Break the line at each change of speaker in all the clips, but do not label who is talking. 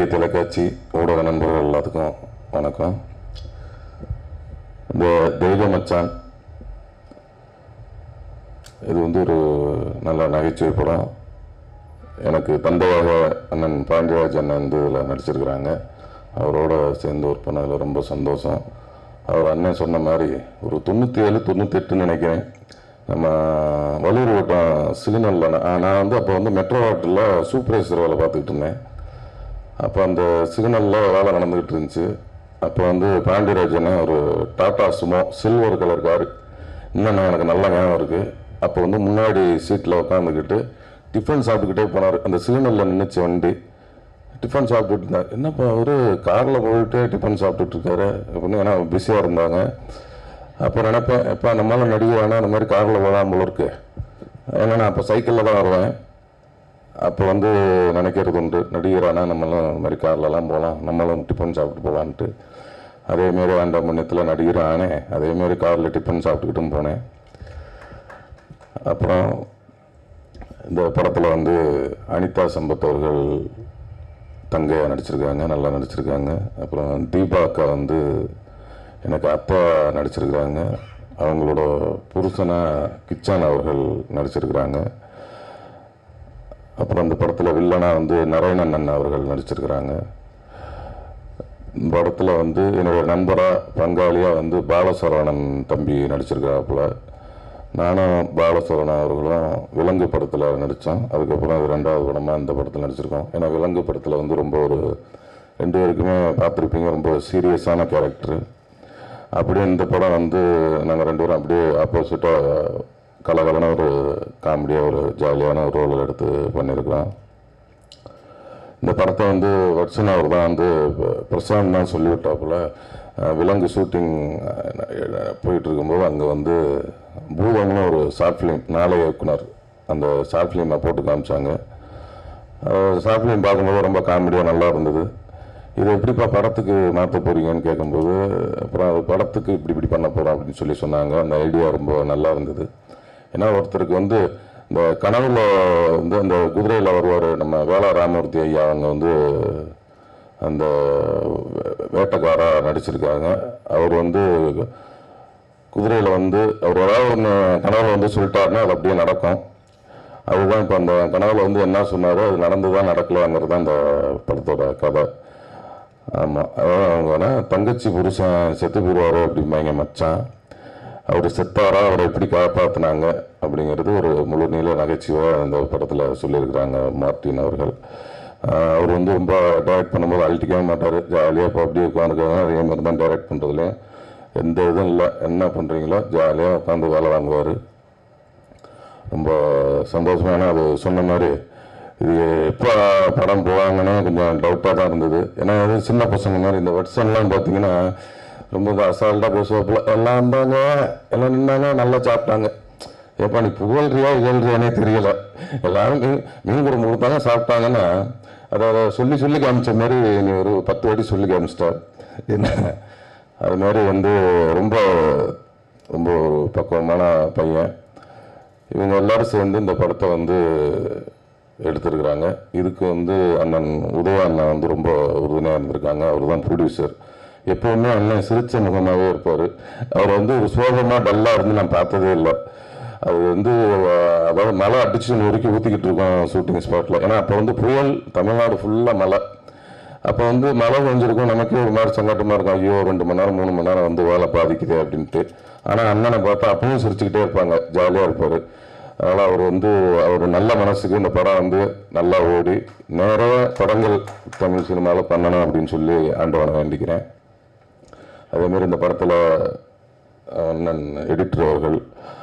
பத்திரிகை தொலைக்காட்சி ஊடக நண்பர்கள் எல்லாத்துக்கும் வணக்கம் இந்த தெய்வ மச்சான் இது வந்து ஒரு நல்ல நகைச்சுவை படம் எனக்கு தந்தையாக அண்ணன் பாண்டியராஜ் அண்ணன் வந்து இதில் நடிச்சிருக்கிறாங்க அவரோட சேர்ந்து ஒர்க் பண்ணதில் ரொம்ப சந்தோஷம் அவர் அண்ணன் சொன்ன மாதிரி ஒரு தொண்ணூற்றி ஏழு தொண்ணூத்தெட்டுன்னு நினைக்கிறேன் நம்ம வள்ளூர் வட்டம் சிக்னலில் நான் வந்து அப்போ வந்து மெட்ரோ வாட்டில் சூப்பர்வைசர் வேலை பார்த்துக்கிட்டு இருந்தேன் அப்போ அந்த சிக்னலில் வேலை நடந்துக்கிட்டு இருந்துச்சு அப்போ வந்து பாண்டியராஜன் ஒரு Tata Sumo silver colour car இன்னும் எனக்கு நல்ல ஞாபகம் இருக்குது அப்போ வந்து முன்னாடி சீட்டில் உட்காந்துக்கிட்டு டிஃபன் சாப்பிட்டுக்கிட்டே போனார் அந்த சிக்னலில் நின்றுச்சு வண்டி டிஃபன் சாப்பிட்டுட்டு இருந்தார் என்னப்பா அவர் காரில் போயிட்டு டிஃபன் சாப்பிட்டுட்டு இருக்காரு அப்படின்னு ஏன்னா பிஸியாக இருந்தாங்க அப்போ நினைப்பேன் எப்பா நம்மளால நடிகை வேணா அந்த மாதிரி காரில் போகலாம் போல இருக்கு ஏன்னா நான் அப்போ சைக்கிளில் தான் வருவேன் அப்போ வந்து நினைக்கிறது உண்டு நடிகரானா நம்மளும் இந்த மாதிரி கார்லலாம் போகலாம் நம்மளும் டிஃபன் சாப்பிட்டு போகலான்ட்டு அதேமாரி ஆண்டாம் புண்ணியத்தில் நடிகர் ஆனேன் அதேமாரி காரில் டிஃபன் சாப்பிட்டுக்கிட்டும் போனேன் அப்புறம் இந்த படத்தில் வந்து அனிதா சம்பத் அவர்கள் தங்கையாக நடிச்சிருக்காங்க நல்லா நடிச்சிருக்காங்க அப்புறம் தீபா அக்கா வந்து எனக்கு அப்பா நடிச்சிருக்கிறாங்க அவங்களோட புருஷனா கிச்சான் அவர்கள் நடிச்சிருக்கிறாங்க அப்புறம் இந்த படத்தில் வில்லனா வந்து நாராயணன் அண்ணன் அவர்கள் நடிச்சிருக்கிறாங்க இந்த படத்தில் வந்து என்னுடைய நண்பராக பங்காளியாக வந்து பாலசரவணன் தம்பி நடிச்சிருக்கிறாப்புல நானும் பாலசரவணன் அவர்களும் விலங்கு படத்தில் நடித்தோம் அதுக்கப்புறம் அது ரெண்டாவது படமாக இந்த படத்தில் நடிச்சிருக்கோம் ஏன்னா விலங்கு படத்தில் வந்து ரொம்ப ஒரு ரெண்டு பேருக்குமே பார்த்துருப்பீங்க ரொம்ப சீரியஸான கேரக்டரு அப்படியே இந்த படம் வந்து நாங்கள் ரெண்டு பேரும் அப்படியே ஆப்போசிட்டாக கலகலன ஒரு காமெடியாக ஒரு ஜாலியான ஒரு ரோல் எடுத்து பண்ணியிருக்கிறோம் இந்த படத்தை வந்து வட்சன் அவர் தான் வந்து பிரசாந்த் தான் சொல்லிவிட்டாப்புல அஹ், விலங்கு ஷூட்டிங் போயிட்டு இருக்கும்போது அங்கே வந்து பூதம்னு ஒரு ஷார்ட் ஃபிலிம் நாளைய இயக்குனர் அந்த ஷார்ட் ஃபிலிமை போட்டு காமிச்சாங்க ஷார்ட் ஃபிலிம் பார்க்கும்போது ரொம்ப காமெடியாக நல்லா இருந்தது இது எப்படிப்பா படத்துக்கு மாற்ற போறீங்கன்னு கேட்கும்போது அப்புறம் அது படத்துக்கு இப்படி இப்படி பண்ண போகிறோம் அப்படின்னு சொல்லி சொன்னாங்க அந்த ஐடியா ரொம்ப நல்லா இருந்தது ஏன்னா ஒருத்தருக்கு வந்து இந்த கனவுல வந்து அந்த குதிரையில் வருவார் நம்ம வேளா ராமமூர்த்தி ஐயா அவங்க வந்து அந்த வே- வேட்டைக்காரா நடிச்சிருக்காங்க அவர் வந்து குதிரையில் வந்து அவர் ஏதாவது ஒன்று கனவுல வந்து சொல்லிட்டாருன்னா அது அப்படியே நடக்கும் அதுதான் இப்போ அந்த கனவுல வந்து என்ன சொன்னாரோ அது நடந்து தான் நடக்கலாங்கிறது தான் அந்த படத்தோட கதை ஆமாம் அதான் அவங்க தங்கச்சி புருஷன் செத்து போயிடுவாரோ அப்படிம்பாங்க மச்சான் அவர் செத்தாரா அவரை எப்படி காப்பாற்றினாங்க அப்படிங்கிறது ஒரு முழு நீள நகைச்சுவாக அந்த படத்தில் சொல்லியிருக்கிறாங்க மார்ட்டின் அவர்கள் ஆஹ் அவர் வந்து ரொம்ப டைரக்ட் பண்ணும்போது அழட்டிக்கவே மாட்டார் ஜாலியாக இப்போ அப்படியே உட்காந்துருக்காங்க அதே மாதிரி தான் டைரக்ட் பண்ணுறதுலையும் எந்த இதுவும் இல்லை என்ன பண்ணுறீங்களோ ஜாலியாக உட்காந்து வேலை வாங்குவார் ரொம்ப சந்தோஷமா ஏன்னா அது சொன்ன மாதிரி இது எப்போ படம் போவாங்கன்னு கொஞ்சம் டவுட்டாக தான் இருந்தது ஏன்னா இது சின்ன பசங்க மாதிரி இந்த வட்சன்லாம் பார்த்தீங்கன்னா ரொம்ப அசால்ட்டாக பேசுவாப்புல எல்லாம் இருந்தாங்க எல்லாம் நின்னாங்க நல்லா சாப்பிட்டாங்க ஏப்பா நீ புகழ்றியா இகழ்றியானே தெரியல எல்லாரும் மீன் மீன் குழம்பு கொடுத்தாங்க சாப்பிட்டாங்கன்னா அதை அதை சொல்லி சொல்லி காமிச்ச மாதிரி நீ ஒரு பத்து வாட்டி சொல்லி காமிச்சிட்டார் என்ன அது மாதிரி வந்து ரொம்ப ரொம்ப ஒரு பக்குவமான பையன் இவங்க எல்லாரும் சேர்ந்து இந்த படத்தை வந்து எடுத்திருக்கிறாங்க இதுக்கு வந்து அண்ணன் உதய அண்ணன் வந்து ரொம்ப உறுதுணையாக இருந்திருக்காங்க அவர் தான் ப்ரொடியூசர் எப்போவுமே அண்ணன் சிரிச்ச முகமாகவே இருப்பார் அவர் வந்து ஒரு சோகமாக டல்லாக இருந்து நான் பார்த்ததே இல்லை அது வந்து அஹ், அதாவது மழை அடிச்சு நொறுக்கி ஊற்றிக்கிட்டு இருக்கோம் ஷூட்டிங் ஸ்பாட்டில் ஏன்னா அப்போ வந்து புயல் தமிழ்நாடு ஃபுல்லாக மழை அப்போ வந்து மழை பெஞ்சிருக்கும் நமக்கே ஒரு மாதிரி சங்கட்டமாக இருக்கும் ஐயோ ரெண்டு மணி நேரம் மூணு மணி நேரம் வந்து வேலை பாதிக்குது அப்படின்ட்டு ஆனால் அண்ணனை பார்த்தா அப்பவும் சிரிச்சுக்கிட்டே இருப்பாங்க ஜாலியாக இருப்பார் அதனால் அவர் வந்து அவர் நல்ல மனசுக்கு இந்த படம் வந்து நல்லா ஓடி நிறைய படங்கள் தமிழ் சினிமாவில் பண்ணணும் அப்படின்னு சொல்லி ஆண்டவனை வேண்டிக்கிறேன் அதேமாரி இந்த படத்தில் அண்ணன் எடிட்டர் அவர்கள்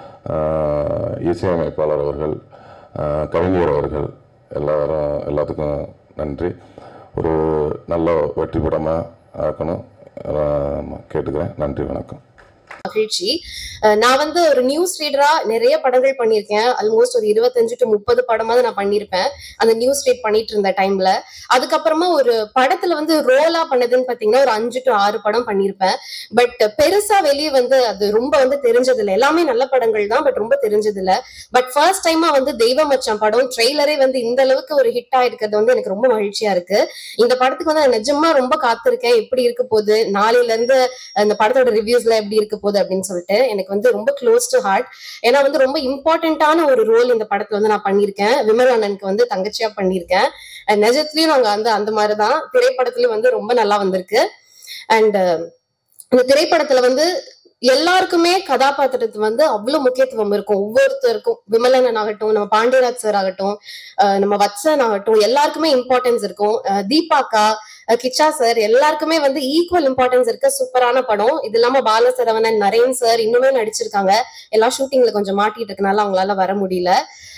ஆஹ், இசையமைப்பாளர் அவர்கள் ஆஹ், கவிஞர் அவர்கள் எல்லாரும் எல்லாத்துக்கும் நன்றி ஒரு நல்ல வெற்றி படமாக ஆக்கணும் ஆஹ், கேட்டுக்கிறேன் நன்றி வணக்கம்
மகிழ்ச்சி அஹ் நான் வந்து ஒரு நியூஸ் ரீடரா நிறைய படங்கள் பண்ணியிருக்கேன் ஆல்மோஸ்ட் ஒரு இருபத்தஞ்சு டு முப்பது படமாவது நான் பண்ணியிருப்பேன் அந்த நியூஸ் ரீட் பண்ணிட்டு இருந்த டைம்ல அதுக்கப்புறமா ஒரு படத்துல வந்து ரோலா பண்ணதுன்னு பாத்தீங்கன்னா ஒரு அஞ்சு டு ஆறு படம் பண்ணியிருப்பேன் பட் பெருசா வெளியே வந்து அது ரொம்ப வந்து தெரிஞ்சது இல்லை எல்லாமே நல்ல படங்கள் தான் பட் ரொம்ப தெரிஞ்சது இல்ல பட் ஃபர்ஸ்ட் டைமா வந்து தெய்வ மச்சான் படம் ட்ரெய்லரே வந்து இந்த அளவுக்கு ஒரு ஹிட் ஆயிருக்கிறது வந்து எனக்கு ரொம்ப மகிழ்ச்சியா இருக்கு இந்த படத்துக்கு வந்து நான் நிஜமா ரொம்ப காத்திருக்கேன் எப்படி இருக்க போகுது நாளையில இருந்து அந்த படத்தோட ரிவ்யூஸ்ல எப்படி இருக்க போகுது அப்படின்னு சொல்லிட்டு எனக்கு வந்து ரொம்ப க்ளோஸ் டு ஹார்ட் ஏன்னா வந்து ரொம்ப இம்பார்ட்டன்டான ஒரு ரோல் இந்த படத்துல வந்து நான் பண்ணியிருக்கேன் விமல் அண்ணனுக்கு வந்து தங்கச்சியா பண்ணியிருக்கேன் அண்ட் நிஜத்துலயும் நாங்க வந்து அந்த மாதிரிதான் திரைப்படத்துலயும் வந்து ரொம்ப நல்லா வந்திருக்கு அண்ட் இந்த திரைப்படத்துல வந்து எல்லாருக்குமே கதாபாத்திரத்துக்கு வந்து அவ்வளவு முக்கியத்துவம் இருக்கும் ஒவ்வொருத்தருக்கும் விமலனன் ஆகட்டும் நம்ம பாண்டியராஜ் சார் ஆகட்டும் அஹ் நம்ம வத்சன் ஆகட்டும் எல்லாருக்குமே இம்பார்ட்டன்ஸ் இருக்கும் அஹ் தீபாக்கா அஹ் கிச்சா சார் எல்லாருக்குமே வந்து ஈக்குவல் இம்பார்ட்டன்ஸ் இருக்க சூப்பரான படம் இது இல்லாம பாலசரவணன் நரேன் சார் இன்னுமே நடிச்சிருக்காங்க எல்லா ஷூட்டிங்ல கொஞ்சம் மாட்டிட்டு இருக்கனால அவங்களால வர முடியல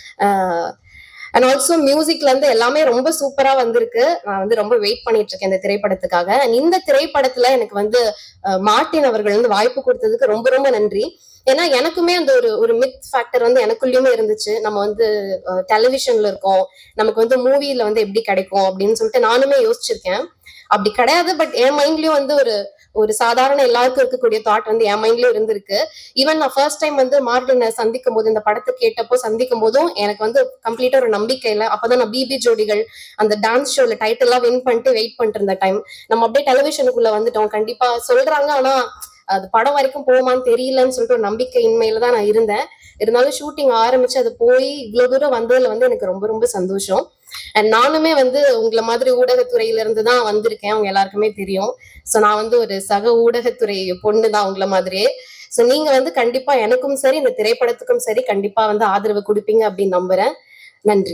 அண்ட் ஆல்சோ மியூசிக்ல இருந்து எல்லாமே ரொம்ப சூப்பரா வந்திருக்கு நான் வந்து ரொம்ப வெயிட் பண்ணிட்டு இருக்கேன் இந்த திரைப்படத்துக்காக And இந்த திரைப்படத்துல எனக்கு வந்து அஹ், மார்ட்டின் அவர்கள் வந்து வாய்ப்பு கொடுத்ததுக்கு ரொம்ப ரொம்ப நன்றி ஏன்னா எனக்குமே அந்த ஒரு ஒரு மித் ஃபேக்டர் வந்து எனக்குள்ளயுமே இருந்துச்சு நம்ம வந்து டெலிவிஷன்ல இருக்கோம் நமக்கு வந்து மூவில வந்து எப்படி கிடைக்கும் அப்படின்னு சொல்லிட்டு நானுமே யோசிச்சிருக்கேன் அப்படி கிடையாது பட் என் மைண்ட்லயும் வந்து ஒரு ஒரு சாதாரண எல்லாருக்கும் இருக்கக்கூடிய தாட் வந்து என் மைண்ட்லயும் இருந்திருக்கு ஈவன் நான் ஃபர்ஸ்ட் டைம் வந்து மார்டினை சந்திக்கும் போது இந்த படத்தை கேட்டப்போ சந்திக்கும் போதும் எனக்கு வந்து கம்ப்ளீட்டா ஒரு நம்பிக்கை இல்லை அப்பதான் நான் பிபி ஜோடிகள் அந்த டான்ஸ் ஷோல டைட்டில் எல்லாம் வின் பண்ணிட்டு வெயிட் பண்ணிட்டு இருந்த டைம் நம்ம அப்படியே டெலிவிஷனுக்குள்ள வந்துட்டோம் கண்டிப்பா சொல்றாங்க ஆனா அது படம் வரைக்கும் போகுமான்னு தெரியலன்னு சொல்லிட்டு ஒரு நம்பிக்கையின்மையில தான் நான் இருந்தேன் இருந்தாலும் ஷூட்டிங் ஆரம்பிச்சு அது போய் இவ்வளவு தூரம் வந்ததுல வந்து எனக்கு ரொம்ப ரொம்ப சந்தோஷம் அண்ட் நானுமே வந்து உங்களை மாதிரி ஊடகத்துறையில இருந்து தான் வந்திருக்கேன் அவங்க எல்லாருக்குமே தெரியும் சோ நான் வந்து ஒரு சக ஊடகத்துறை பொண்ணு தான் உங்களை மாதிரியே சோ நீங்க வந்து கண்டிப்பா எனக்கும் சரி இந்த திரைப்படத்துக்கும் சரி கண்டிப்பா வந்து ஆதரவு கொடுப்பீங்க அப்படின்னு நம்புறேன் நன்றி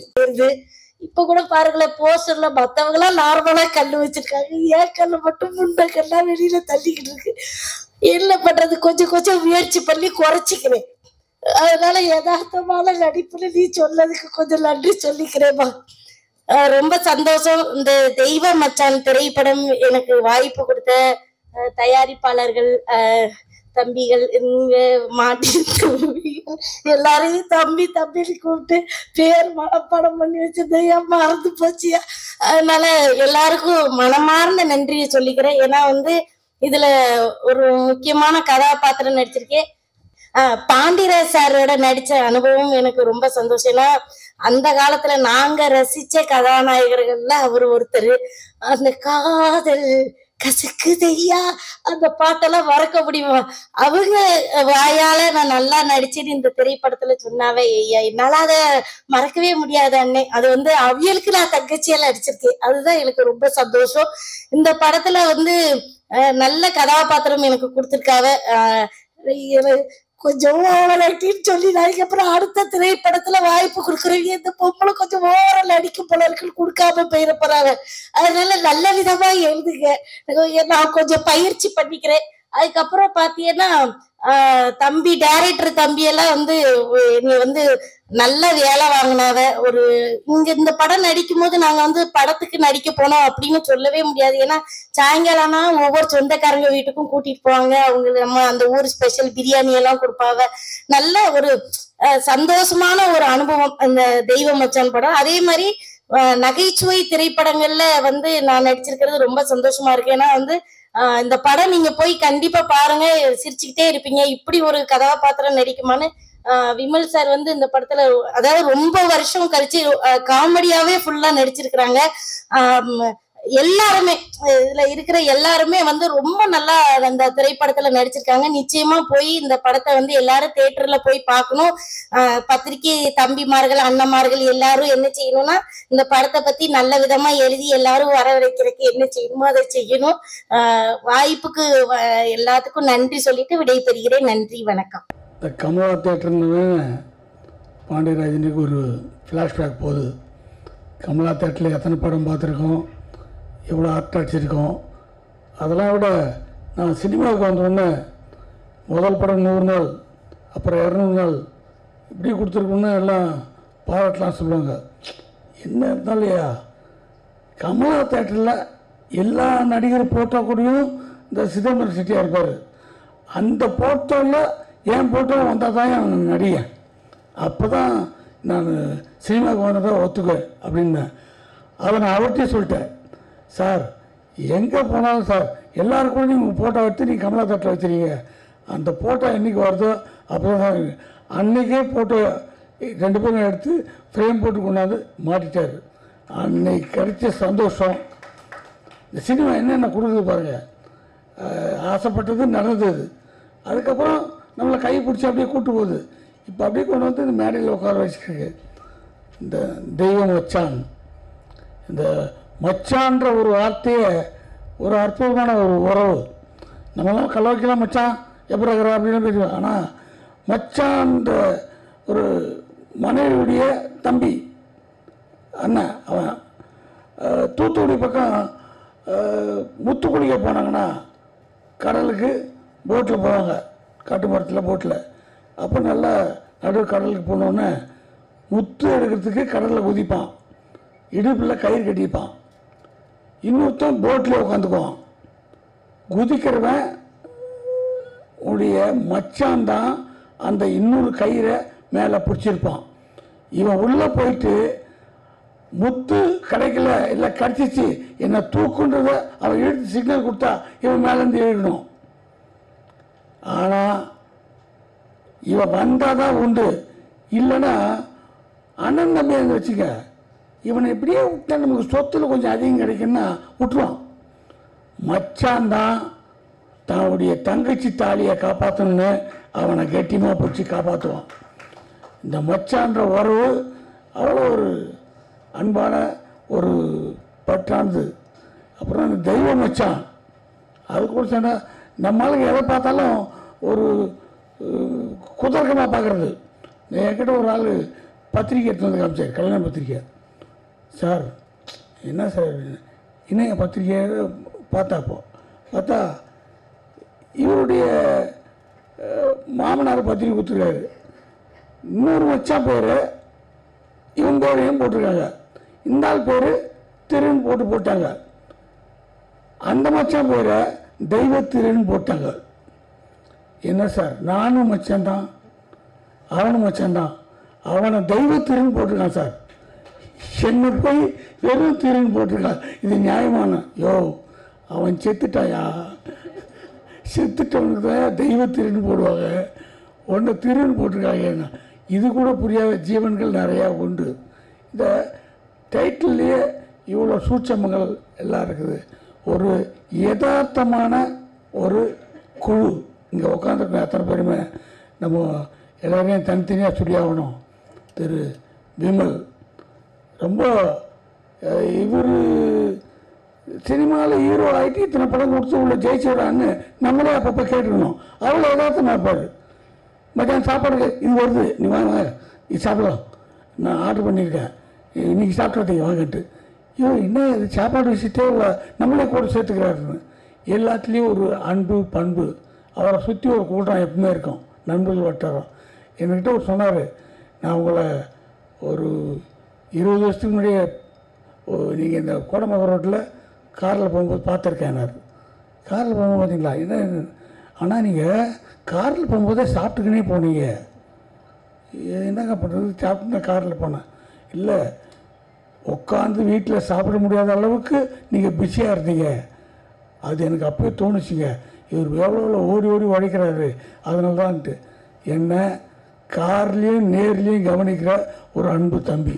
இப்ப கூட பாருங்களேன் போஸ்டர்ல மத்தவங்க எல்லாம் நார்மலா கல்லு வச்சிருக்காங்க ஏன் கல்லு மட்டும் முண்டை கல்லா வெளியில தள்ளிக்கிட்டு இருக்கு என்ன பண்றது கொஞ்சம் கொஞ்சம் முயற்சி பண்ணி குறைச்சிக்கிறேன் அதனால யதார்த்தமான நடிப்புல நீ சொன்னதுக்கு கொஞ்சம் நன்றி சொல்லிக்கிறேம்மா அஹ் ரொம்ப சந்தோஷம் இந்த தெய்வ மச்சான் திரைப்படம் எனக்கு வாய்ப்பு கொடுத்த அஹ், தயாரிப்பாளர்கள் அஹ், தம்பிகள் இங்க மாட்டி தம்பிகள் எல்லாரையும் தம்பி தம்பின்னு கூப்பிட்டு பேர் மனப்பாடம் பண்ணி வச்சிருந்தேன் ஏன் மறந்து போச்சியா அதனால எல்லாருக்கும் மனமார்ந்த நன்றியை சொல்லிக்கிறேன் ஏன்னா வந்து இதுல ஒரு முக்கியமான கதாபாத்திரம் நடிச்சிருக்கேன் ஆஹ் பாண்டியராஜ் சாரோட நடிச்ச அனுபவம் எனக்கு ரொம்ப சந்தோஷம் ஏன்னா அந்த காலத்துல நாங்க ரசிச்ச கதாநாயகர்கள்ல அவர் ஒருத்தர் அந்த காதல் கசக்குதையா அந்த பாட்டெல்லாம் மறக்க முடியுமா அவங்க வாயால நான் நல்லா நடிச்சேன்னு இந்த திரைப்படத்துல சொன்னாவே ஐயா என்னால அதை மறக்கவே முடியாது அண்ணே அது வந்து அவியலுக்கு நான் தங்கச்சியெல்லாம் நடிச்சிருக்கேன் அதுதான் எனக்கு ரொம்ப சந்தோஷம் இந்த படத்துல வந்து அஹ், நல்ல கதாபாத்திரம் எனக்கு கொடுத்துருக்காவ அஹ், எனக்கு கொஞ்சம் ஓவர் ஆக்டின்னு சொல்லி நடிக்க அப்புறம் அடுத்த திரைப்படத்துல வாய்ப்பு கொடுக்குறவங்க இந்த பொம்பளை கொஞ்சம் ஓவரல் அடிக்கும் போல இருக்குன்னு கொடுக்காம போயிட போறாங்க அதனால நல்ல விதமா எழுதுங்க நான் கொஞ்சம் பயிற்சி பண்ணிக்கிறேன் அதுக்கப்புறம் பாத்தீங்கன்னா ஆஹ், தம்பி டைரக்டர் தம்பி எல்லாம் வந்து என்னை வந்து நல்ல வேலை வாங்கினாவ ஒரு இங்க இந்த படம் நடிக்கும் போது நாங்க வந்து படத்துக்கு நடிக்க போனோம் அப்படின்னு சொல்லவே முடியாது ஏன்னா சாயங்காலம்னா ஒவ்வொரு சொந்தக்காரங்க வீட்டுக்கும் கூட்டிட்டு போவாங்க அவங்க நம்ம அந்த ஊர் ஸ்பெஷல் பிரியாணி எல்லாம் கொடுப்பாங்க நல்ல ஒரு அஹ், சந்தோஷமான ஒரு அனுபவம் அந்த தெய்வ மச்சான் படம் அதே மாதிரி அஹ், நகைச்சுவை திரைப்படங்கள்ல வந்து நான் நடிச்சிருக்கிறது ரொம்ப சந்தோஷமா இருக்கு ஏன்னா வந்து ஆஹ் இந்த படம் நீங்க போய் கண்டிப்பா பாருங்க சிரிச்சுக்கிட்டே இருப்பீங்க இப்படி ஒரு கதாபாத்திரம் நடிக்குமான்னு ஆஹ் விமல் சார் வந்து இந்த படத்துல அதாவது ரொம்ப வருஷம் கழிச்சு காமெடியாவே ஃபுல்லா நடிச்சிருக்கிறாங்க ஆம், எல்லாருமே இதுல இருக்கிற எல்லாருமே வந்து ரொம்ப நல்லா அந்த திரைப்படத்துல நடிச்சிருக்காங்க நிச்சயமா போய் இந்த படத்தை வந்து எல்லாரும் தியேட்டர்ல போய் பார்க்கணும் ஆஹ் பத்திரிக்கை தம்பிமார்கள் அண்ணன்மார்கள் எல்லாரும் என்ன செய்யணும்னா இந்த படத்தை பத்தி நல்ல விதமா எழுதி எல்லாரும் வரவழைக்கிறதுக்கு என்ன செய்யணுமோ அதை செய்யணும் ஆஹ் வாய்ப்புக்கு வ- எல்லாத்துக்கும் நன்றி சொல்லிட்டு விடைபெறுகிறேன் நன்றி வணக்கம்
இந்த கமலா தேட்டர்னு பாண்டியராஜனுக்கு ஒரு ஃப்ளாஷ்பேக் போகுது கமலா தேட்டரில் எத்தனை படம் பார்த்துருக்கோம் எவ்வளோ ஆர்ட் அடிச்சிருக்கோம் அதெல்லாம் விட நான் சினிமாவுக்கு வந்தோடனே முதல் படம் நூறு நாள் அப்புறம் இரநூறு நாள் இப்படி கொடுத்துருக்கோன்னு எல்லாம் பாராட்டலாம் சொல்லுவாங்க என்ன இருந்தாலும் இல்லையா கமலா தேட்டரில் எல்லா நடிகர் போட்டோ கூடயும் இந்த சிதம்பரம் செட்டியாக இருப்பார் அந்த போட்டோவில் என் போட்டோ வந்தால் தான் நான் நடிகன் அப்போ தான் நான் சினிமாவுக்கு வந்ததை ஒத்துக்குவேன் அப்படின்னேன் அதை நான் அவர்கிட்டயே சொல்லிட்டேன் சார் எங்கே போனாலும் சார் எல்லாரும் கூட நீங்கள் ஃபோட்டோ எடுத்து நீங்கள் கமலா தட்டில் வச்சுருக்கீங்க அந்த ஃபோட்டோ என்றைக்கு வருதோ அப்போ தான் அன்றைக்கே ஃபோட்டோ ரெண்டு பேரும் எடுத்து ஃப்ரேம் போட்டு கொண்டாந்து மாட்டிட்டார் அன்னைக்கு கிடைச்ச சந்தோஷம் இந்த சினிமா என்னென்ன கொடுக்குது பாருங்க அஹ் ஆசைப்பட்டது நடந்தது அதுக்கப்புறம் நம்மளை கை பிடிச்சி அப்படியே கூட்டு போகுது இப்போ அப்படியே கொண்டு வந்து இந்த மேடையில் உட்கார வச்சுருக்கு இந்த தெய்வம் மச்சான் இந்த மச்சான்ற ஒரு வார்த்தையே ஒரு அற்புதமான ஒரு உறவு நம்மளாம் கலவைக்கெல்லாம் மச்சான் எப்படி இருக்கிற அப்படின்னு பேசுவோம் ஆனால் மச்சான்ற ஒரு மனைவியுடைய தம்பி அண்ணன் அவன் அஹ், தூத்துக்குடி பக்கம் அஹ், முத்து குளிக்க போனாங்கன்னா கடலுக்கு போட்டில் போவாங்க காட்டு மரத்தில் போட்டில் அப்போ நல்லா நடு கடலுக்கு போனோடனே முத்து எடுக்கிறதுக்கு கடலில் குதிப்பான் இடுப்பில் கயிறு கட்டிப்பான் இன்னொருத்தன் போட்டில் உட்காந்துக்குவான் குதிக்கிறவன் உடைய மச்சான் தான் அந்த இன்னொரு கயிறை மேலே பிடிச்சிருப்பான் இவன் உள்ளே போயிட்டு முத்து கிடைக்கல இல்லை கிடச்சிச்சு என்னை தூக்குன்றத அவன் எடுத்து சிக்னல் கொடுத்தா இவன் மேலேருந்து எழுதணும் ஆனால் இவன் வந்தால் தான் உண்டு இல்லைன்னா அண்ணன் தம்பி வந்து வச்சுக்க இவனை இப்படியே விட்டா நமக்கு சொத்துல கொஞ்சம் அதிகம் கிடைக்குன்னா விட்டுருவான் மச்சான் தான் தன்னுடைய தங்கச்சி தாலியை காப்பாற்றணும்னு அவனை கெட்டியமாக பிடிச்சி காப்பாற்றுவான் இந்த மச்சான்ற உறவு அவ்வளோ ஒரு அன்பான ஒரு பற்றானது அப்புறம் இந்த தெய்வ மச்சான் அது கூட சொன்னா நம்மளுக்கு எதை பார்த்தாலும் ஒரு குதர்க்கமாக பார்க்குறது என்கிட்ட ஒரு ஆள் பத்திரிக்கை எடுத்து வந்து காமிச்சார் கல்யாண பத்திரிக்கை சார் என்ன சார் இணைய பத்திரிக்கை பார்த்தாப்போ பார்த்தா இவருடைய அஹ், மாமனார் பத்திரிக்கை கொடுத்துருக்காரு இன்னொரு மச்சான் பேர் இவன் பேரையும் போட்டிருக்காங்க இந்த ஆள் பேர் திருன்னு போட்டு போட்டாங்க அந்த மச்சான் பேரை தெய்வ திருன்னு போட்டாங்க என்ன சார் நானும் மச்சான் தான் அவனும் மச்சான் தான் அவனை தெய்வ திருன்னு போட்டிருக்கான் சார் என்ன போய் வெறும் திருன்னு போட்டிருக்கான் இது நியாயமான யோ அவன் செத்துட்டாயா செத்துட்டவனுக்கு தான் தெய்வ திருன்னு போடுவாங்க ஒன்று திருன்னு போட்டிருக்காங்க இது கூட புரியாத ஜீவன்கள் நிறையா உண்டு இந்த டைட்டில்லையே இவ்வளோ சூட்சமங்கள் எல்லாம் இருக்குது ஒரு யதார்த்தமான ஒரு குழு இங்கே உட்காந்துருக்க அத்தனை பேருமே நம்ம எல்லாரையும் தனித்தனியாக சொல்லியாகணும் திரு விமல் ரொம்ப இவர் சினிமாவில் ஹீரோ ஆகிட்டு இத்தனை படம் கொடுத்து உள்ள ஜெயிச்சிடான்னு நம்மளே அப்பப்போ கேட்டுக்கணும் அவ்வளோ யதார்த்தமாக இருப்பார் மத்தியானம் சாப்பாடுக்கு இது வருது நீ வாங்க வாங்க. இது சாப்பிடலாம் நான் ஆர்டர் பண்ணியிருக்கேன் இன்னைக்கு சாப்பிட்றதுக்கு வாங்கட்டு ஐயோ என்ன இது சாப்பாடு விஷயத்தே இல்லை நம்மளே கூட சேர்த்துக்கிறாருன்னு எல்லாத்துலேயும் ஒரு அன்பு பண்பு அவரை சுற்றி ஒரு கூட்டம் எப்பவுமே இருக்கும் நண்பர்கள் வட்டாரம் என்கிட்ட ஒரு சொன்னார் நான் உங்களை ஒரு இருபது வருஷத்துக்கு முன்னாடியே நீங்கள் இந்த கோடமகர் ரோட்டில் காரில் போகும்போது பார்த்துருக்கேன் காரில் போகும்போது பார்த்தீங்களா என்ன ஆனால் நீங்கள் காரில் போகும்போதே சாப்பிட்டுக்கினே போனீங்க இது என்னங்க பண்ணுறது சாப்பிட்டு நான் காரில் போனேன் இல்லை உட்காந்து வீட்டில் சாப்பிட முடியாத அளவுக்கு நீங்கள் பிஸியாக இருந்தீங்க அது எனக்கு அப்போயே தோணுச்சுங்க இவர் எவ்வளோ எவ்வளோ ஓடி ஓடி உழைக்கிறாரு அதனால தான்ட்டு என்ன கார்லேயும் நேர்லேயும் கவனிக்கிற ஒரு அன்பு தம்பி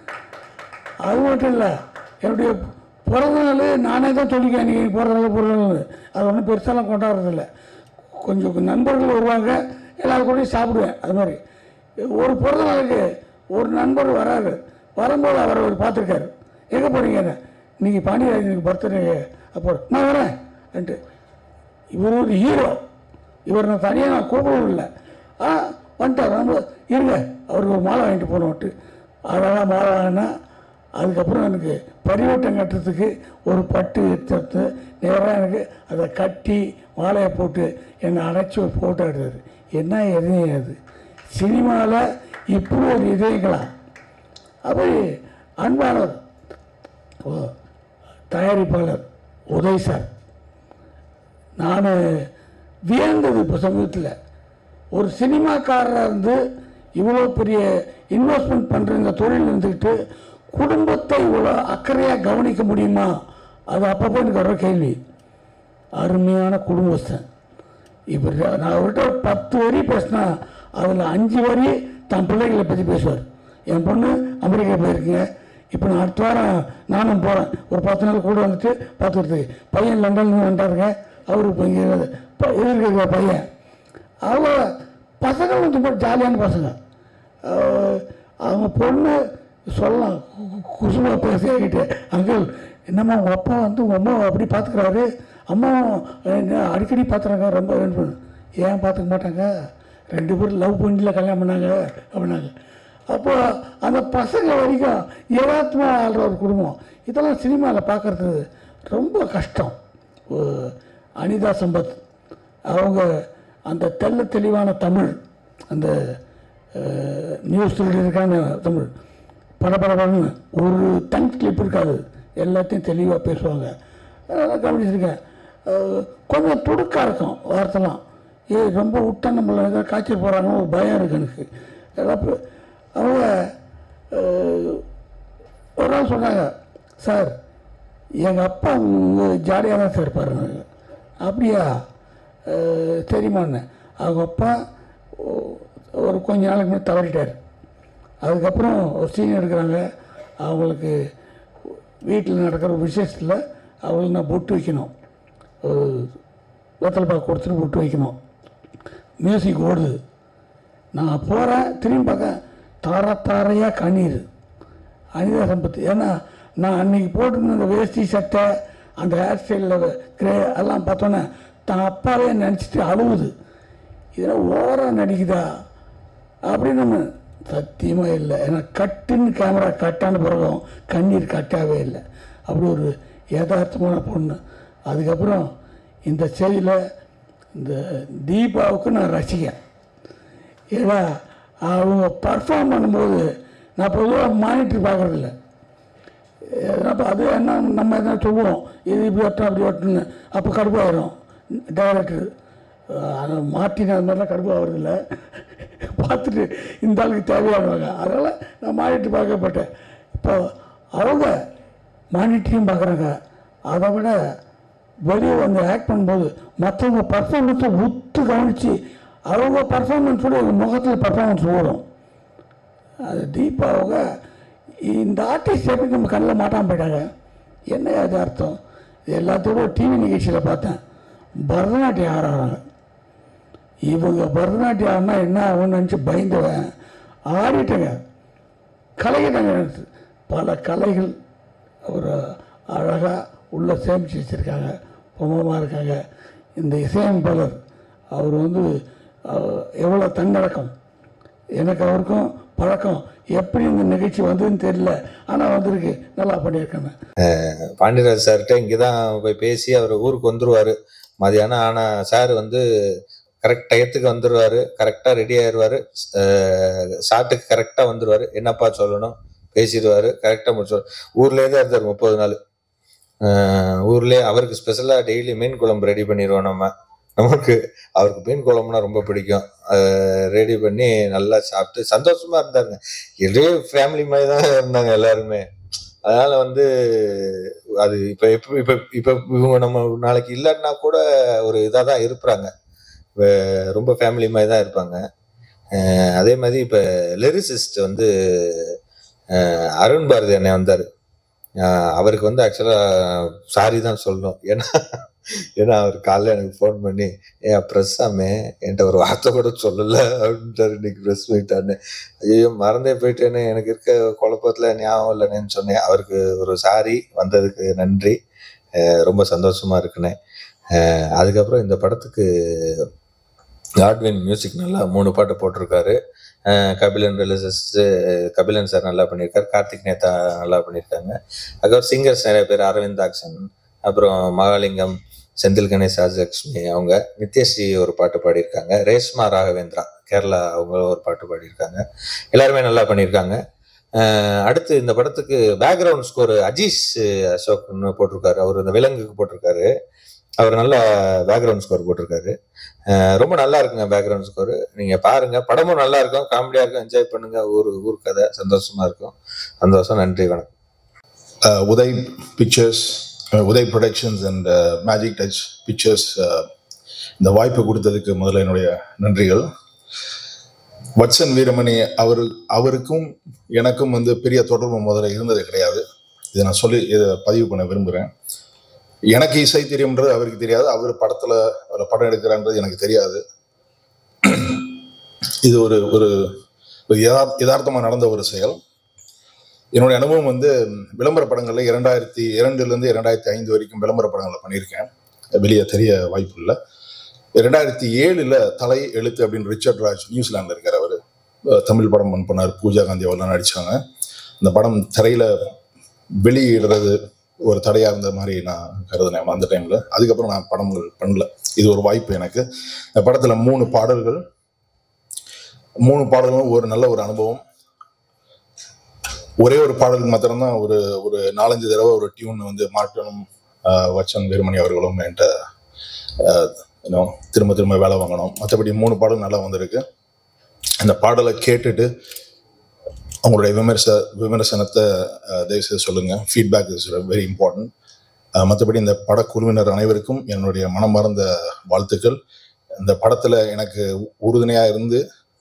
அது மட்டும் இல்லை என்னுடைய பிறந்த நாள் நானே தான் சொல்லிக்கேன் நீங்கள் பிறந்த நாள் பிறந்த நாள் அது ஒன்றும் பெருசாலாம் கொண்டாடுறதில்ல கொஞ்சம் நண்பர்கள் வருவாங்க எல்லாரும் கூடயும் சாப்பிடுவேன் அது மாதிரி ஒரு பிறந்த நாளுக்கு ஒரு நண்பர் வராரு வரும்போது அவர் அவர் பார்த்துருக்காரு எங்கே போறீங்க நீங்கள் பாண்டியராஜனுக்கு பர்த்டே அப்போ நான் வரேன் அப்படின்ட்டு இவர் ஒரு ஹீரோ இவர் நான் தனியாக நான் கூப்பிடவும் இல்லை ஆ வந்துட்டார் நம்ம இருங்க அவருக்கு ஒரு மாலை வாங்கிட்டு போனோன்ட்டு அழகாக மாலை வாங்கினா அதுக்கப்புறம் எனக்கு பரிவட்டம் கட்டுறதுக்கு ஒரு பட்டு எடுத்து நேராக எனக்கு அதை கட்டி மாலையை போட்டு என்னை அடைச்சி ஒரு ஃபோட்டோ எடுத்தார் என்ன இதயம் அது சினிமாவில் இப்படி ஒரு இதயங்களா அப்படி அன்பானவர் ஓ தயாரிப்பாளர் உதய் சார் நான் வியந்தது இப்போ சமீபத்தில் ஒரு சினிமாக்காரர் வந்து இவ்வளோ பெரிய இன்வெஸ்ட்மெண்ட் பண்ணுற இந்த தொழில் இருந்துக்கிட்டு குடும்பத்தை இவ்வளோ அக்கறையாக கவனிக்க முடியுமா அது அப்பப்போ எனக்கு வர கேள்வி அருமையான குடும்பஸ்தன் இப்போ நான் அவர்கிட்ட ஒரு பத்து வரி பேசினா அதில் அஞ்சு வரி தன் பிள்ளைகளை பற்றி பேசுவார் என் பொண்ணு அமெரிக்கா போயிருக்குங்க இப்போ நான் அடுத்த வாரம் நானும் போகிறேன் ஒரு பத்து நாள் கூட வந்துட்டு பார்த்துக்கிறதுக்கு பையன் லண்டன்ல வந்துட்டாருங்க அவரு இப்போ இங்கே எதிர்க்கிற பையன் அவங்க பசங்க வந்து ரொம்ப ஜாலியான பசங்க அஹ் அவங்க பொண்ணு சொல்லலாம் குசுமா பேசிக்கிட்டு அங்கிள் என்னம்மா உங்கள் அப்பா வந்து உங்கள் அம்மா அப்படி பார்த்துக்கிறாரு அம்மா என்ன அடிக்கடி பார்த்துறாங்க ரொம்ப இது பண்ணு. ஏன் பார்த்துக்க மாட்டாங்க ரெண்டு பேரும் லவ் பண்ணில கல்யாணம் பண்ணாங்க அப்படின்னாங்க அப்போ அந்த பசங்க வரைக்கும் யதார்த்தமாக ஆள்ற ஒரு குடும்பம் இதெல்லாம் சினிமாவில் பார்க்குறது ரொம்ப கஷ்டம் ஒ- அனிதா சம்பத் அவங்க அந்த தெள்ள தெளிவான தமிழ் அந்த நியூஸ் இருக்கான தமிழ் படபடபடன்னு ஒரு டங் கிளிப் இருக்காது எல்லாத்தையும் தெளிவாக பேசுவாங்க அதெல்லாம் கவனிச்சிருக்கேன் அஹ், கொஞ்சம் துடுக்காக இருக்கும் வார்த்தைலாம் ஏய் ரொம்ப விட்டா நம்மளை ஏதாவது காய்ச்சல் போகிறாங்க ஒரு பயம் இருக்கு எனக்கு எல்லாம் பே- அவங்க அஹ், ஒரு நாள் சொன்னாங்க சார் எங்கள் அப்பா உங்கள் ஜாலியாக தான் சார் இருப்பாரு அப்படியா அஹ், தெரியுமான்னு அவங்க அப்பா ஒ- ஒரு கொஞ்ச நாளைக்கு முன்னாடி தவறிட்டார் அதுக்கப்புறம் ஒரு சீன் எடுக்கிறாங்க அவங்களுக்கு வீட்டில் நடக்கிற ஒரு விசேஷத்தில் அவங்களுக்கு நான் பொட்டு வைக்கணும் ஒரு வெத்தலை பாக்கு கொடுத்துட்டு பொட்டு வைக்கணும் மியூசிக் ஓடுது நான் போகிறேன் திரும்பி பார்க்க தார தாரையாக கண்ணீர் அனிதா சம்பத் ஏன்னா நான் அன்னைக்கு போட்டிருந்த அந்த வேஷ்டி சட்டை அந்த ஹேர் ஸ்டைலில் கிரே எல்லாம் பார்த்தோன்னே தான் அப்பாவே நினச்சிட்டு அழுவுது இதெல்லாம் ஓவராக நடிக்குதா அப்படின்னு நம்ம சத்தியமாக இல்லை ஏன்னா கட்டுன்னு கேமரா கட்டான பிறகும் கண்ணீர் கட்டாவே இல்லை அப்படி ஒரு யதார்த்தமான பொண்ணு அதுக்கப்புறம் இந்த செய்தியில் இந்த தீபாவுக்கு நான் ரசிகன் ஏன்னா அவங்க பர்ஃபார்ம் பண்ணும்போது நான் பொதுவாக மானிட்டர் பார்க்குறதில்ல அப்போ அது என்ன நம்ம எதனா சொல்லுவோம் இது இப்படி ஒட்டணும் அப்படி ஒட்டணும்னு அப்போ கடுப்பாயிரும் டைரக்டர் அதை மாட்டின அது மாதிரிலாம் கடுப்பாகிறதில்ல பார்த்துட்டு இந்த ஆளுக்கு தேவையானவங்க அதனால் நான் மானிட்டர் பார்க்கப்பட்டேன் இப்போ அவங்க மானிட்டரையும் பார்க்குறாங்க அதை விட வெளியே வந்து ஆக்ட் பண்ணும்போது மற்றவங்க பர்ஃபார்மன்ஸை உத்து கவனித்து அவங்க பர்ஃபார்மன்ஸோட முகத்தில் பர்ஃபார்மன்ஸ் ஓடும் அது தீபாவுங்க இந்த ஆர்டிஸ்ட் எப்படி நம்ம கண்ணில் மாட்டாம போயிட்டாங்க என்ன அது அர்த்தம் இது எல்லாத்தோட டிவி நிகழ்ச்சியில் பார்த்தேன் பரதநாட்டியம் ஆடுறாங்க இவங்க பரதநாட்டியம் ஆடினா என்ன ஆகும்னு நினச்சி பயந்துவேன் ஆடிட்டேங்க கலைஞர் பல கலைகள் ஒரு அழகாக உள்ள சேமித்து வச்சுருக்காங்க பொம்மமாக இருக்காங்க இந்த இசையமைப்பாளர் அவர் வந்து அஹ், எவ்வளோ தன்னடக்கம் எனக்கு அவருக்கும் பழக்கம் எப்படி இந்த நிகழ்ச்சி வந்ததுன்னு தெரியல ஆனால் வந்திருக்கு நல்லா பண்ணியிருக்காங்க
பாண்டியராஜ் சார்கிட்ட இங்கே தான் போய் பேசி அவர் ஊருக்கு வந்துருவாரு மதியானம் ஆனால் சார் வந்து கரெக்ட் டயத்துக்கு வந்துடுவாரு கரெக்டாக ரெடி ஆயிடுவாரு ஷாட்டுக்கு கரெக்டாக வந்துடுவாரு என்னப்பா சொல்லணும் பேசிடுவாரு கரெக்டாக முடிச்சுவார் ஊர்லேயே தான் இருந்தார் முப்பது நாள் அஹ் ஊர்லேயே அவருக்கு ஸ்பெஷலாக டெய்லி மீன் குழம்பு ரெடி பண்ணிடுவோம் நம்ம நமக்கு அவருக்கு மீன் குழம்புனா ரொம்ப பிடிக்கும் ரெடி பண்ணி நல்லா சாப்பிட்டு சந்தோஷமா இருந்தாருங்க இதே ஃபேமிலி மாதிரி தான் இருந்தாங்க எல்லாருமே அதனால வந்து அது இப்ப இப்ப இப்ப இப்ப இவங்க நம்ம நாளைக்கு இல்லைன்னா கூட ஒரு இதாக தான் இருப்பாங்க ரொம்ப ஃபேமிலி மாதிரி தான் இருப்பாங்க அஹ் அதே மாதிரி இப்ப லிரிசிஸ்ட் வந்து அஹ் அருண் பாரதி அண்ணன் வந்தார் அவருக்கு வந்து ஆக்சுவலாக சாரி தான் சொல்லணும் ஏன்னா ஏன்னா அவர் காலைல எனக்கு ஃபோன் பண்ணி ஏன் ப்ரெஸ்ஸாமே என்கிட்ட ஒரு வார்த்தை கூட சொல்லல அப்படின்ட்டாரு இன்னைக்கு ப்ரெஸ் மீட்டான்னு ஐயோ மறந்தே போயிட்டேன்னு எனக்கு இருக்க குழப்பத்தில் ஞாபகம் இல்லைன்னு சொன்னேன் அவருக்கு ஒரு சாரி வந்ததுக்கு நன்றி அஹ் ரொம்ப சந்தோஷமா இருக்குண்ணே அஹ் அதுக்கப்புறம் இந்த படத்துக்கு காட்வின் மியூசிக் நல்லா மூணு பாட்டு போட்டிருக்காரு அஹ் கபிலன் ரிலீசஸ் கபிலன் சார் நல்லா பண்ணியிருக்காரு கார்த்திக் நேதா நல்லா பண்ணியிருக்காங்க அதுக்கப்புறம் சிங்கர்ஸ் நிறைய பேர் அரவிந்த் ஆக்ஷன் அப்புறம் மகாலிங்கம் செந்தில் கணேஷ் ராஜலட்சுமி அவங்க நித்யஸ்ரீ ஒரு பாட்டு பாடியிருக்காங்க ரேஷ்மா ராகவேந்திரா கேரளா அவங்க ஒரு பாட்டு பாடியிருக்காங்க எல்லாருமே நல்லா பண்ணியிருக்காங்க அஹ் அடுத்து இந்த படத்துக்கு பேக்ரவுண்ட் ஸ்கோர் அஜீஷ் அசோக்னு போட்டிருக்காரு அவர் இந்த விலங்குக்கு போட்டிருக்காரு அவர் நல்ல பேக்ரவுண்ட் ஸ்கோர் போட்டிருக்காரு அஹ் ரொம்ப நல்லா இருக்குங்க பேக்ரவுண்ட் ஸ்கோர் நீங்க பாருங்க படமும் நல்லா இருக்கும் காமெடியா இருக்கும் என்ஜாய் பண்ணுங்க ஊர் ஊர் கதை சந்தோஷமா இருக்கும் சந்தோஷம் நன்றி வணக்கம்
uh, Uday Pictures, uh, Uday Productions and uh, Magic Touch Pictures uh, இந்த வாய்ப்பு கொடுத்ததுக்கு முதல்ல என்னுடைய நன்றிகள் வட்சன் வீரமணி அவர் அவருக்கும் எனக்கும் வந்து பெரிய தொடர்பு முதல்ல இருந்தது கிடையாது இதை நான் சொல்லி இதை பதிவு பண்ண விரும்புகிறேன் எனக்கு இசை தெரியும்ன்றது அவருக்கு தெரியாது அவர் படத்தில் அவர் படம் எடுக்கிறான்றது எனக்கு தெரியாது இது ஒரு ஒரு ஒரு யதார்த்த யதார்த்தமாக நடந்த ஒரு செயல் என்னுடைய அனுபவம் வந்து விளம்பர படங்களில் இரண்டாயிரத்தி இரண்டுலேருந்து இரண்டாயிரத்தி ஐந்து வரைக்கும் விளம்பர படங்களில் பண்ணியிருக்கேன் வெளியே தெரிய வாய்ப்பு இல்லை ரெண்டாயிரத்தி ஏழில் தலை எழுத்து அப்படின்னு ரிச்சர்ட் ராஜ் நியூசிலாண்டில் இருக்கார் அவர் தமிழ் படம் ஒன்று பண்ணார் பூஜா காந்தி அவர்லாம் நடித்தாங்க அந்த படம் திரையில் வெளியிடுறது ஒரு தடையாக இருந்த மாதிரி நான் கருதினேன் அந்த டைமில் அதுக்கப்புறம் நான் படங்கள் பண்ணல இது ஒரு வாய்ப்பு எனக்கு இந்த படத்தில் மூணு பாடல்கள் மூணு பாடல்களும் ஒரு நல்ல ஒரு அனுபவம் ஒரே ஒரு பாடலுக்கு மாத்திரம்தான் ஒரு ஒரு நாலஞ்சு தடவை ஒரு டியூன் வந்து மாற்றணும் ஆஹ் வச்சன் வீரமணி அவர்களும் என்கிட்ட ஆஹ் இன்னும் திரும்ப திரும்ப வேலை வாங்கணும் மற்றபடி மூணு பாடல் நல்லா வந்திருக்கு அந்த பாடலை கேட்டுட்டு அவங்களுடைய விமர்ச விமர்சனத்தை ஆஹ் தயவுசெய்து சொல்லுங்கள் ஃபீட்பேக் இஸ் வெரி இம்பார்ட்டன்ட் மற்றபடி இந்த படக்குழுவினர் அனைவருக்கும் என்னுடைய மனமார்ந்த வாழ்த்துக்கள் இந்த படத்தில் எனக்கு உறுதுணையாக இருந்து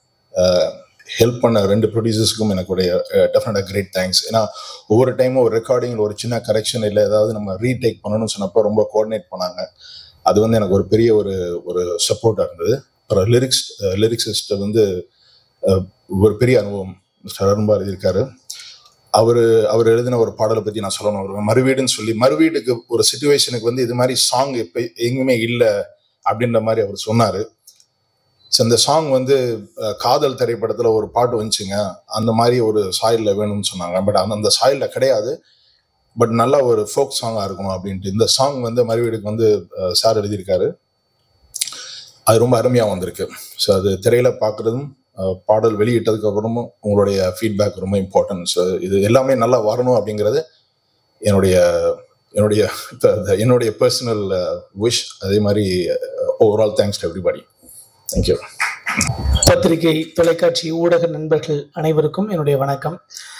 ஹெல்ப் பண்ண ரெண்டு ப்ரொடியூசர்ஸ்க்கும் எனக்குடைய டெஃபினட்டாக கிரேட் தேங்க்ஸ் ஏன்னா ஒவ்வொரு டைமும் ஒரு ரெக்கார்டிங்கில் ஒரு சின்ன கரெக்ஷன் இல்லை ஏதாவது நம்ம ரீடேக் பண்ணணும்னு சொன்னப்போ ரொம்ப கோஆர்டினேட் பண்ணாங்க அது வந்து எனக்கு ஒரு பெரிய ஒரு ஒரு சப்போர்ட்டாக இருந்தது அப்புறம் லிரிக்ஸ் லிரிக்ஸிஸ்ட் வந்து அஹ், ஒரு பெரிய அனுபவம் மிஸ்டர் அருண்பா எழுதியிருக்காரு அவர் அவர் எழுதின ஒரு பாடலை பற்றி நான் சொல்லணும் ஒரு மறுவீடுன்னு சொல்லி மறுவீடுக்கு ஒரு சுச்சுவேஷனுக்கு வந்து இது மாதிரி சாங் இப்போ எங்குமே இல்லை அப்படின்ற மாதிரி அவர் சொன்னார் ஸோ இந்த சாங் வந்து அஹ், காதல் திரைப்படத்தில் ஒரு பாட்டு வந்துச்சுங்க அந்த மாதிரி ஒரு சாயலில் வேணும்னு சொன்னாங்க பட் அந்த அந்த சாயலில் கிடையாது பட் நல்ல ஒரு ஃபோக் சாங்காக இருக்கணும் அப்படின்ட்டு இந்த சாங் வந்து மறுவீடுக்கு வந்து சார் எழுதியிருக்காரு அது ரொம்ப அருமையாக வந்திருக்கு ஸோ அது திரையில் பார்க்குறதும் பாடல் வெளியிட்டதுக்கு அப்புறமும் உங்களுடைய ஃபீட்பேக் ரொம்ப இம்பார்ட்டன்ட் ஸோ இது எல்லாமே நல்லா வரணும் அப்படிங்கிறது என்னுடைய என்னுடைய என்னுடைய பர்சனல் விஷ் அதே மாதிரி overall thanks to everybody thank you
பத்திரிகை தொலைக்காட்சி ஊடக நண்பர்கள் அனைவருக்கும் என்னுடைய வணக்கம்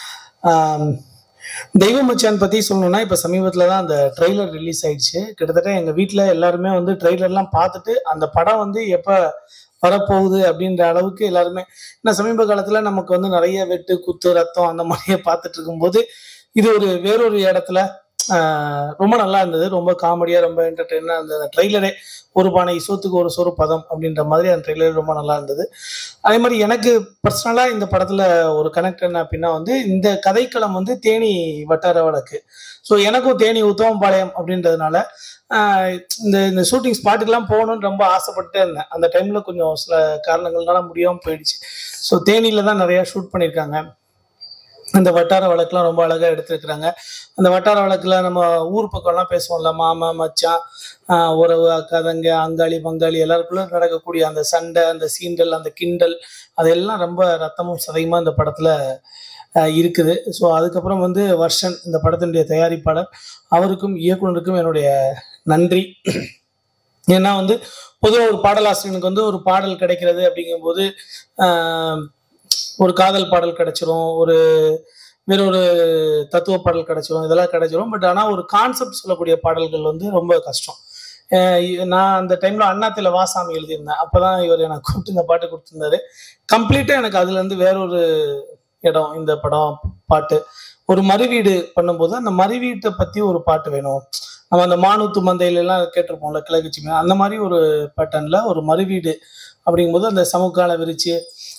ஆம், தெய்வ மச்சான் பத்தி சொல்லணும்னா இப்ப சமீபத்துல தான் அந்த ட்ரெய்லர் ரிலீஸ் ஆயிடுச்சு கிட்டத்தட்ட எங்க வீட்ல எல்லாருமே வந்து ட்ரெய்லர்லாம் பார்த்துட்டு அந்த படம் வந்து எப்ப வரப்போகுது அப்படின்ற அளவுக்கு எல்லாருமே ஏன்னா சமீப காலத்துல நமக்கு வந்து நிறைய வெட்டு குத்து ரத்தம் அந்த மாதிரியே பார்த்துட்டு இருக்கும்போது இது ஒரு வேறொரு இடத்துல ஆஹ், ரொம்ப நல்லா இருந்தது ரொம்ப காமெடியா ரொம்ப என்டர்டெயினா இருந்தது அந்த ட்ரெய்லரே ஒரு பானை சோத்துக்கு ஒரு சோறு பதம் அப்படின்ற மாதிரி அந்த ட்ரெய்லர் ரொம்ப நல்லா இருந்தது அதே மாதிரி எனக்கு பர்சனலா இந்த படத்துல ஒரு கனெக்ட் என்ன அப்படின்னா வந்து இந்த கதைக்களம் வந்து தேனி வட்டார வழக்கு ஸோ எனக்கும் தேனி உத்தமபாளையம் அப்படின்றதுனால ஆஹ் இந்த இந்த ஷூட்டிங் ஸ்பாட்டுக்கெல்லாம் போகணும்னு ரொம்ப ஆசைப்பட்டே இருந்தேன் அந்த டைம்ல கொஞ்சம் சில காரணங்கள்னால முடியாமல் போயிடுச்சு ஸோ தேனியில தான் நிறைய ஷூட் பண்ணியிருக்காங்க அந்த வட்டார வழக்குலாம் ரொம்ப அழகா எடுத்திருக்கிறாங்க அந்த வட்டார வழக்குல நம்ம ஊர் பக்கம்லாம் பேசுவோம்ல மாமா மச்சான் ஆஹ் உறவு அக்கா தங்க அங்காளி பங்காளி எல்லாருக்குள்ள நடக்கக்கூடிய அந்த சண்டை அந்த சீண்டல் அந்த கிண்டல் அதெல்லாம் ரொம்ப ரத்தமும் சதையுமா இந்த படத்துல ஆஹ் இருக்குது ஸோ அதுக்கப்புறம் வந்து வர்ஷன் இந்த படத்தினுடைய தயாரிப்பாளர் அவருக்கும் இயக்குனருக்கும் என்னுடைய நன்றி ஏன்னா வந்து பொதுவாக ஒரு பாடலாசிரியனுக்கு வந்து ஒரு பாடல் கிடைக்கிறது அப்படிங்கும்போது ஆஹ் ஒரு காதல் பாடல் கிடைச்சிரும் ஒரு வேற ஒரு தத்துவ பாடல் கிடைச்சிரும் இதெல்லாம் கிடைச்சிரும் பட் ஆனால் ஒரு கான்செப்ட் சொல்லக்கூடிய பாடல்கள் வந்து ரொம்ப கஷ்டம் அஹ் இ- நான் அந்த டைம்ல அண்ணாத்தில வாசாமி எழுதியிருந்தேன் அப்பதான் இவர் எனக்கு கூப்பிட்டு இந்த பாட்டு கொடுத்திருந்தாரு கம்ப்ளீட்டா எனக்கு அதுல இருந்து வேற ஒரு இடம் இந்த படம் பாட்டு ஒரு மறுவீடு பண்ணும்போது அந்த மறுவீட்டை பத்தி ஒரு பாட்டு வேணும் நம்ம அந்த மானூத்து மந்தையில எல்லாம் கேட்டிருப்போம்ல கிழக்குச்சி அந்த மாதிரி ஒரு பேட்டர்ன்ல ஒரு மறுவீடு அப்படிங்கும்போது அந்த சமுக்கால விரிச்சு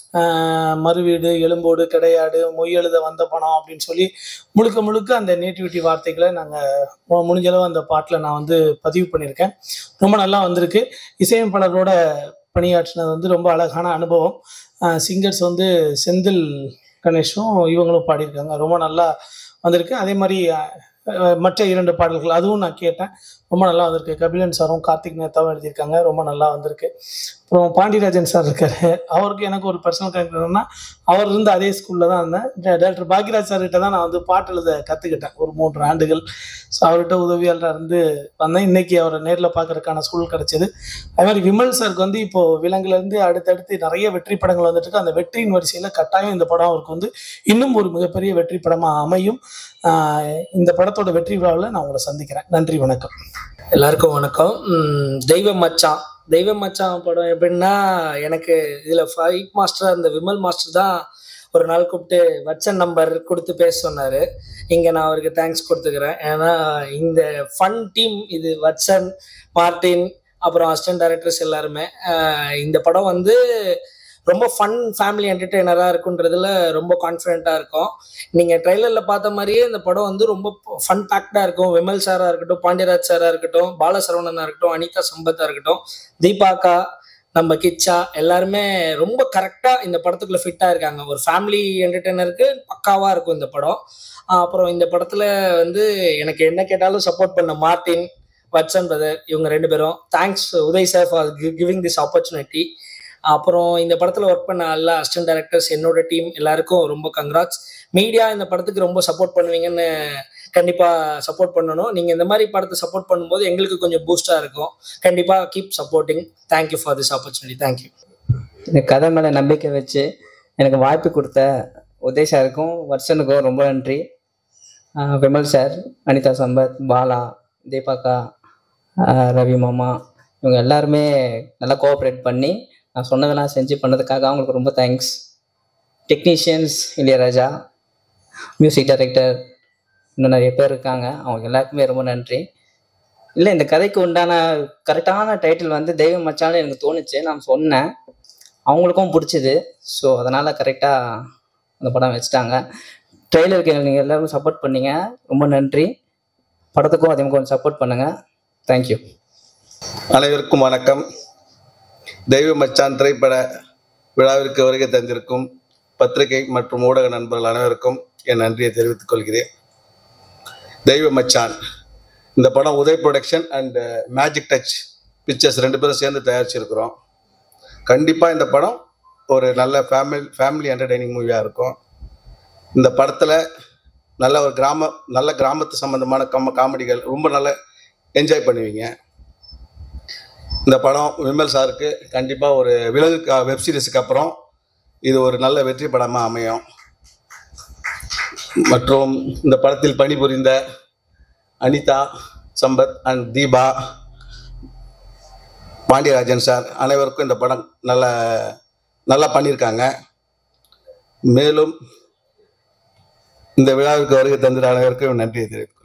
ஆஹ் மறுவீடு எலும்போடு கிடையாடு மொய் எழுத வந்த பணம் அப்படின்னு சொல்லி முழுக்க முழுக்க அந்த நேட்டிவிட்டி வார்த்தைகளை நாங்கள் முடிஞ்ச அளவு அந்த பாட்டில் நான் வந்து பதிவு பண்ணியிருக்கேன் ரொம்ப நல்லா வந்திருக்கு இசையமைப்பாளரோட பணியாற்றினது வந்து ரொம்ப அழகான அனுபவம் சிங்கர்ஸ் வந்து செந்தில் கணேஷும் இவங்களும் பாடியிருக்காங்க ரொம்ப நல்லா வந்திருக்கு அதே மாதிரி அஹ், மற்ற இரண்டு பாடல்கள் அதுவும் நான் கேட்டேன் ரொம்ப நல்லா வந்திருக்கு கபிலன் சாரும் கார்த்திக் நேதாவும் எழுதியிருக்காங்க ரொம்ப நல்லா வந்திருக்கு அப்புறம் பாண்டியராஜன் சார் இருக்காரு அவருக்கு எனக்கு ஒரு பர்சனல் கனெக்ட் என்னன்னா அவர் இருந்த அதே ஸ்கூல்ல தான் இருந்தேன் டா- டாக்டர் பாக்யராஜ் சார் கிட்ட தான் நான் வந்து பாட்டு எழுத கத்துக்கிட்டேன் ஒரு மூன்று ஆண்டுகள் ஸோ அவர்கிட்ட உதவியாளராக இருந்து வந்தேன் இன்னைக்கு அவரை நேரில் பார்க்கறதுக்கான சூழல் கிடைச்சது அதே மாதிரி விமல் சாருக்கு வந்து இப்போ விலங்குல இருந்து அடுத்தடுத்து நிறைய வெற்றி படங்கள் வந்துட்டு இருக்கு அந்த வெற்றியின் வரிசையில கட்டாயம் இந்த படம் அவருக்கு வந்து இன்னும் ஒரு மிகப்பெரிய வெற்றி படமா அமையும் ஆஹ் இந்த படத்தோட வெற்றி விழாவில் நான் உங்களை சந்திக்கிறேன் நன்றி வணக்கம்
எல்லாருக்கும் வணக்கம் உம் தெய்வ மச்சான் தெய்வ மச்சான் படம் எப்படின்னா எனக்கு இதில் ஃபைட் மாஸ்டர் அந்த விமல் மாஸ்டர் தான் ஒரு நாள் கூப்பிட்டு வச்சன் நம்பர் கொடுத்து பேச சொன்னார் இங்கே நான் அவருக்கு தேங்க்ஸ் கொடுத்துக்கிறேன் ஏன்னா இந்த ஃபன் டீம் இது வச்சன் மார்டின் அப்புறம் அசிஸ்டன்ட் டைரக்டர்ஸ் எல்லாருமே ஆஹ் இந்த படம் வந்து ரொம்ப ஃபன் ஃபேமிலி என்டர்டெய்னராக இருக்குன்றதுல ரொம்ப கான்ஃபிடென்ட்டாக இருக்கும் நீங்கள் ட்ரெய்லரில் பார்த்த மாதிரியே இந்த படம் வந்து ரொம்ப ஃபன் பேக்டாக இருக்கும் விமல் சாராக இருக்கட்டும் பாண்டியராஜ் சாராக இருக்கட்டும் பாலசரவணனாக இருக்கட்டும் அனிதா சம்பத்தா இருக்கட்டும் தீபாக்கா நம்ம கிச்சா எல்லாருமே ரொம்ப கரெக்டாக இந்த படத்துக்குள்ள ஃபிட்டாக இருக்காங்க ஒரு ஃபேமிலி என்டர்டெய்னருக்கு பக்காவாக இருக்கும் இந்த படம் ஆஹ் அப்புறம் இந்த படத்தில் வந்து எனக்கு என்ன கேட்டாலும் சப்போர்ட் பண்ண மார்டின் வட்சன் பிரதர் இவங்க ரெண்டு பேரும் thanks Uday sir for giving this opportunity அப்புறம் இந்த படத்தில் ஒர்க் பண்ண எல்லா அசிஸ்டன்ட் டைரக்டர்ஸ் என்னோட டீம் எல்லாருக்கும் ரொம்ப கங்க்ராட்ஸ் மீடியா இந்த படத்துக்கு ரொம்ப சப்போர்ட் பண்ணுவீங்கன்னு கண்டிப்பாக சப்போர்ட் பண்ணணும் நீங்கள் இந்த மாதிரி படத்தை சப்போர்ட் பண்ணும்போது எங்களுக்கு கொஞ்சம் பூஸ்டாக இருக்கும் கண்டிப்பாக keep supporting thank you for this opportunity thank you
இந்த கதை மேலே நம்பிக்கை வச்சு எனக்கு வாய்ப்பு கொடுத்த உதய் சாருக்கும் வர்ஷனுக்கும் ரொம்ப நன்றி ஆஹ் விமல் சார் அனிதா சம்பத் பாலா தீபாக்கா ஆஹ் ரவி மாமா இவங்க எல்லாருமே நல்லா கோஆப்ரேட் பண்ணி நான் சொன்னதெல்லாம் செஞ்சு பண்ணதுக்காக அவங்களுக்கு ரொம்ப thanks technicians Ilaiyaraaja music director இன்னும் நிறைய பேர் இருக்காங்க அவங்க எல்லாருக்குமே ரொம்ப நன்றி இல்லை இந்த கதைக்கு உண்டான கரெக்டான டைட்டில் வந்து தெய்வ மச்சான்னு எனக்கு தோணுச்சு நான் சொன்னேன் அவங்களுக்கும் பிடிச்சிது ஸோ அதனால் கரெக்டாக அந்த படம் வச்சுட்டாங்க ட்ரெய்லருக்கு நீங்கள் எல்லாரும் சப்போர்ட் பண்ணீங்க ரொம்ப நன்றி படத்துக்கும் அதே மாதிரி கொஞ்சம் சப்போர்ட் பண்ணுங்கள் தேங்க்யூ
அனைவருக்கும் வணக்கம் தெய்வ மச்சான் திரைப்பட விழாவிற்கு வருகை தந்திருக்கும் பத்திரிகை மற்றும் ஊடக நண்பர்கள் அனைவருக்கும் என் நன்றியை தெரிவித்துக் கொள்கிறேன் தெய்வ மச்சான் இந்த படம் Uday production and magic touch pictures ரெண்டு பேரும் சேர்ந்து தயாரிச்சிருக்கிறோம் கண்டிப்பாக இந்த படம் ஒரு நல்ல ஃபேமிலி ஃபேமிலி என்டர்டெய்னிங் மூவியாக இருக்கும் இந்த படத்தில் நல்ல ஒரு கிராம நல்ல கிராமத்து சம்பந்தமான கம்ம காமெடிகள் ரொம்ப நல்ல என்ஜாய் பண்ணுவீங்க இந்த படம் விமல் சாருக்கு கண்டிப்பாக ஒரு விலகு வெப் சீரிஸுக்கு அப்புறம் இது ஒரு நல்ல வெற்றி படமாக அமையும் மற்றும் இந்த படத்தில் பணிபுரிந்த அனிதா சம்பத் அண்ட் தீபா பாண்டியராஜன் சார் அனைவருக்கும் இந்த படம் நல்ல நல்லா பண்ணியிருக்காங்க மேலும் இந்த விழாவிற்கு வருகை தந்திர அனைவருக்கும் நன்றியை தெரிவித்துக்